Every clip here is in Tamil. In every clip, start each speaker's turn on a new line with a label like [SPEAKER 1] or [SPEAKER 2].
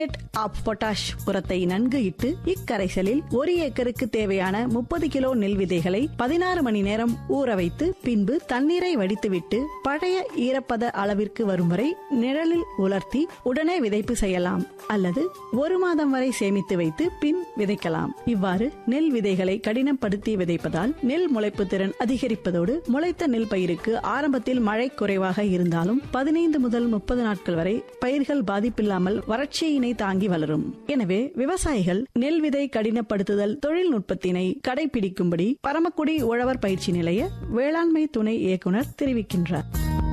[SPEAKER 1] ஆப் பொட்டாஷ் உரத்தை நன்கு இட்டு இக்கரைசலில் ஒரு ஏக்கருக்கு தேவையான முப்பது கிலோ நெல் விதைகளை பதினாறு மணி நேரம் ஊற வைத்து பின்பு தண்ணீரை வடித்துவிட்டு பழைய ஈரப்பத அளவிற்கு வரும் வரை நிழலில் உலர்த்தி உடனே விதைப்பு செய்யலாம் அல்லது ஒரு மாதம் வரை சேமித்து வைத்து பின் விதைக்கலாம் இவ்வாறு நெல் விதைகளை கடினப்படுத்தி விதைப்பதால் நெல் முளைப்பு திறன் அதிகரிப்பதோடு முளைத்த நெல் பயிருக்கு ஆரம்பத்தில் மழை குறைவாக இருந்தாலும் பதினைந்து முதல் முப்பது நாட்கள் வரை பயிர்கள் பாதிப்பில்லாமல் வறட்சியினை தாங்கி வளரும் எனவே விவசாயிகள் நெல் விதை கடினப்படுத்துதல் தொழில்நுட்பத்தினை கடைபிடிக்கும்படி பரமக்குடி உழவர் பயிற்சி நிலைய வேளாண்மை துணை இயக்குனர் தெரிவிக்கின்றார்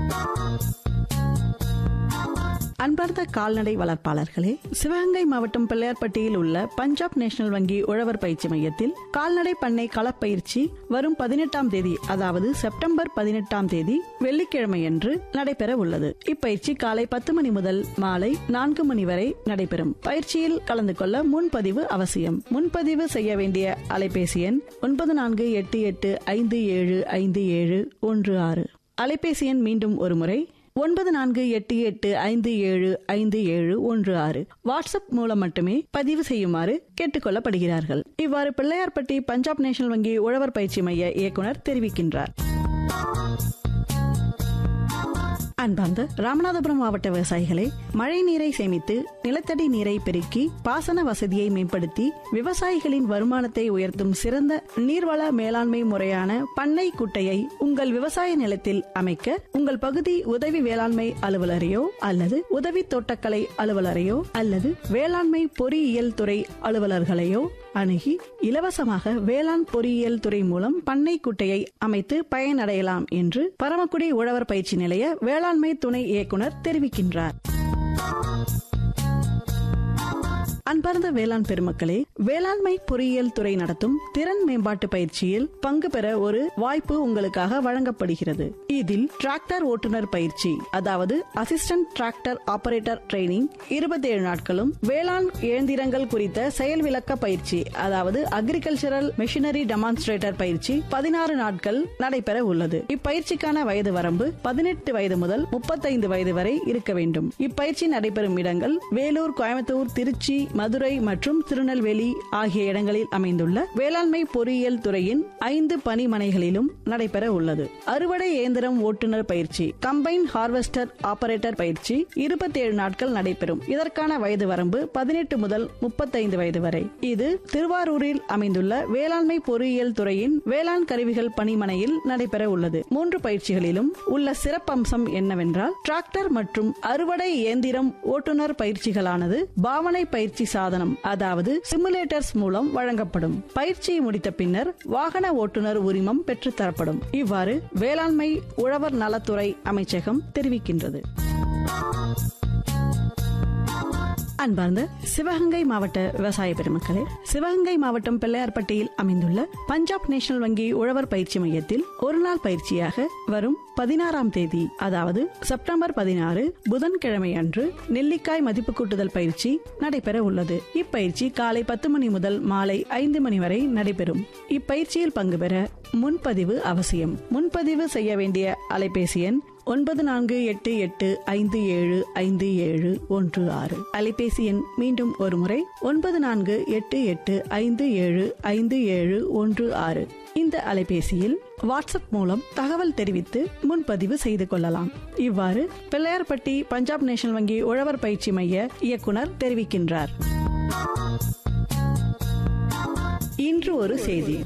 [SPEAKER 1] அன்பார்ந்த கால்நடை வளர்ப்பாளர்களே சிவகங்கை மாவட்டம் பிள்ளையார்பட்டியில் உள்ள பஞ்சாப் நேஷனல் வங்கி உழவர் பயிற்சி மையத்தில் கால்நடை பண்ணை களப்பயிற்சி வரும் பதினெட்டாம் தேதி அதாவது செப்டம்பர் பதினெட்டாம் தேதி வெள்ளிக்கிழமையன்று நடைபெற உள்ளது இப்பயிற்சி காலை பத்து மணி முதல் மாலை நான்கு மணி வரை நடைபெறும் பயிற்சியில் கலந்து கொள்ள முன்பதிவு அவசியம் முன்பதிவு செய்ய வேண்டிய அலைபேசி எண் ஒன்பது நான்கு எட்டு எட்டு ஐந்து ஏழு ஐந்து ஏழு ஒன்று ஆறு அலைபேசி எண் மீண்டும் ஒருமுறை ஒன்பது நான்கு எட்டு எட்டு ஐந்து ஏழு ஐந்து ஏழு ஒன்று ஆறு வாட்ஸ்அப் மூலம் மட்டுமே பதிவு செய்யுமாறு கேட்டுக்கொள்ளப்படுகிறார்கள் இவ்வாறு பிள்ளையார்பட்டி பஞ்சாப் நேஷனல் வங்கி உழவர் பயிற்சி மைய இயக்குனர் தெரிவிக்கின்றார் அன்பார்ந்த ராமநாதபுரம் மாவட்ட விவசாயிகளே மழை நீரை சேமித்து நிலத்தடி நீரை பெருக்கி பாசன வசதியை மேம்படுத்தி விவசாயிகளின் வருமானத்தை உயர்த்தும் சிறந்த நீர்வள மேலாண்மை முறையான பண்ணை குட்டையை உங்கள் விவசாய நிலத்தில் அமைக்க உங்கள் பகுதி உதவி வேளாண்மை அலுவலரையோ அல்லது உதவி தோட்டக்கலை அலுவலரையோ அல்லது வேளாண்மை பொறியியல் துறை அலுவலர்களையோ அணுகி இலவசமாக வேளாண் பொறியியல் துறை மூலம் பண்ணை குட்டையை அமைத்து பயனடையலாம் என்று பரமக்குடி உழவர் பயிற்சி நிலைய வேளாண்மை துணை இயக்குனர் தெரிவிக்கின்றார் அன்பார்ந்த வேளாண் பெருமக்களே வேளாண்மை பொறியியல் துறை நடத்தும் திறன் மேம்பாட்டு பயிற்சியில் பங்கு பெற ஒரு வாய்ப்பு உங்களுக்காக வழங்கப்படுகிறது இதில் டிராக்டர் ஓட்டுநர் பயிற்சி அதாவது அசிஸ்டன்ட் டிராக்டர் ஆபரேட்டர் ட்ரைனிங் இருபத்தி ஏழு நாட்களும் வேளாண் இயந்திரங்கள் குறித்த செயல் விளக்க பயிற்சி அதாவது அக்ரிகல்ச்சரல் மெஷினரி டெமான்ஸ்ட்ரேட்டர் பயிற்சி பதினாறு நாட்கள் நடைபெற உள்ளது இப்பயிற்சிக்கான வயது வரம்பு பதினெட்டு வயது முதல் முப்பத்தைந்து வயது வரை இருக்க வேண்டும் இப்பயிற்சி நடைபெறும் இடங்கள் வேலூர் கோயம்புத்தூர் திருச்சி மதுரை மற்றும் திருநெல்வேலி ஆகிய இடங்களில் அமைந்துள்ள வேளாண்மை பொறியியல் துறையின் ஐந்து பணிமனைகளிலும் நடைபெற உள்ளது அறுவடை இயந்திரம் ஓட்டுநர் பயிற்சி கம்பைன் ஹார்வெஸ்டர் ஆபரேட்டர் பயிற்சி இருபத்தி ஏழு நாட்கள் நடைபெறும் இதற்கான வயது வரம்பு பதினெட்டு முதல் முப்பத்தைந்து வயது வரை இது திருவாரூரில் அமைந்துள்ள வேளாண்மை பொறியியல் துறையின் வேளாண் கருவிகள் பணிமனையில் நடைபெற உள்ளது மூன்று பயிற்சிகளிலும் உள்ள சிறப்பம்சம் என்னவென்றால் டிராக்டர் மற்றும் அறுவடை இயந்திரம் ஓட்டுநர் பயிற்சிகளானது பாவனை பயிற்சி சாதனம் அதாவது சிமுலேட்டர்ஸ் மூலம் வழங்கப்படும் பயிற்சியை முடித்த பின்னர் வாகன ஓட்டுநர் உரிமம் பெற்றுத் தரப்படும் இவ்வாறு வேளாண்மை உழவர் நலத்துறை அமைச்சகம் தெரிவிக்கின்றது அன்பார்ந்த சிவகங்கை மாவட்ட விவசாய பெருமக்களே சிவகங்கை மாவட்டம் பிள்ளையார்பட்டியில் அமைந்துள்ள பஞ்சாப் நேஷனல் வங்கி உழவர் பயிற்சி மையத்தில் ஒருநாள் பயிற்சியாக வரும் பதினாறாம் தேதி அதாவது செப்டம்பர் பதினாறு புதன்கிழமை அன்று நெல்லிக்காய் மதிப்பு கூட்டுதல் பயிற்சி நடைபெற உள்ளது இப்பயிற்சி காலை பத்து மணி முதல் மாலை ஐந்து மணி வரை நடைபெறும் இப்பயிற்சியில் பங்கு பெற முன்பதிவு அவசியம் முன்பதிவு செய்ய வேண்டிய அலைபேசி எண் ஒன்பது நான்கு எட்டு எட்டு ஐந்து ஏழு ஐந்து ஏழு ஒன்று ஆறு அலைபேசி எண் மீண்டும் ஒருமுறை ஒன்பது நான்கு எட்டு எட்டு ஐந்து ஏழு ஐந்து ஏழு ஒன்று ஆறு இந்த அலைபேசியில் வாட்ஸ்அப் மூலம் தகவல் தெரிவித்து முன்பதிவு செய்து கொள்ளலாம் இவ்வாறு பிள்ளையார்பட்டி பஞ்சாப் நேஷனல் வங்கி உழவர் பயிற்சி மைய இயக்குனர் தெரிவிக்கின்றார் இன்று ஒரு செய்தி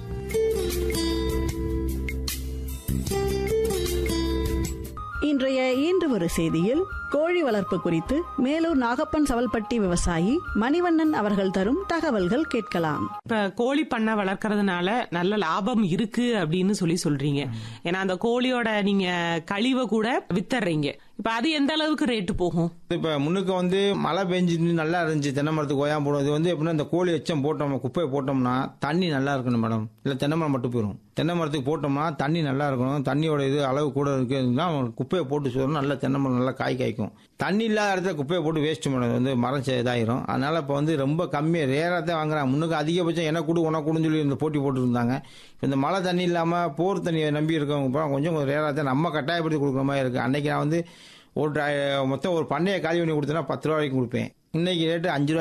[SPEAKER 1] இன்றைய இன்று ஒரு செய்தியில் கோழி வளர்ப்பு குறித்து மேலூர் நாகப்பன் சவல்பட்டி விவசாயி மணிவண்ணன் அவர்கள் தரும் தகவல்கள் கேட்கலாம்
[SPEAKER 2] இப்ப கோழி பண்ணை வளர்க்கறதுனால நல்ல லாபம் இருக்கு அப்படின்னு சொல்லி சொல்றீங்க ஏன்னா அந்த கோழியோட நீங்க கழிவை கூட வித்தர்றீங்க இப்ப அது எந்த அளவுக்கு ரேட்டு போகும்
[SPEAKER 3] இப்ப முன்னுக்கு வந்து மழை பெஞ்சு நல்லா இருந்துச்சு தென்னை மரத்துக்கு ஓயாம போடும் இது வந்து எப்படின்னா இந்த கோழி எச்சம் போட்டோம் குப்பையை போட்டோம்னா தண்ணி நல்லா இருக்கணும் மேடம் இல்ல தென்னை மரம் மட்டும் போயிடும் தென்னை மரத்துக்கு போட்டோம்னா தண்ணி நல்லா இருக்கணும் தண்ணியோட இது அளவு கூட இருக்குன்னா குப்பையை போட்டு சொல்லணும் நல்லா தென்னை மரம் நல்லா காய் காய்க்கும் தண்ணி இல்லாத இடத்துல குப்பையை போட்டு வேஸ்ட் மேடம் வந்து மரம் சே- இதாயிரும் அதனால இப்போ வந்து ரொம்ப கம்மியாக ரேராக தான் வாங்குறாங்க முன்னுக்கு அதிகபட்சம் என்ன கொடு உனக்கு கொடுன்னு சொல்லி இந்த போட்டி போட்டு இருந்தாங்க இப்ப இந்த மழை தண்ணி இல்லாமல் போர் தண்ணியை நம்பி இருக்கவங்க பூரா கொஞ்சம் ரேராக தான் நம்ம கட்டாயப்படுத்தி கொடுக்குற மாதிரி இருக்கு அன்னைக்கு நான் வந்து ஒரு டிரா- மொத்தம் ஒரு பண்ணையை காலி பண்ணி கொடுத்தேன்னா பத்து ரூபா வரைக்கும் கொடுப்பேன் இன்னைக்கு ரேட்டு அஞ்சு ரூபா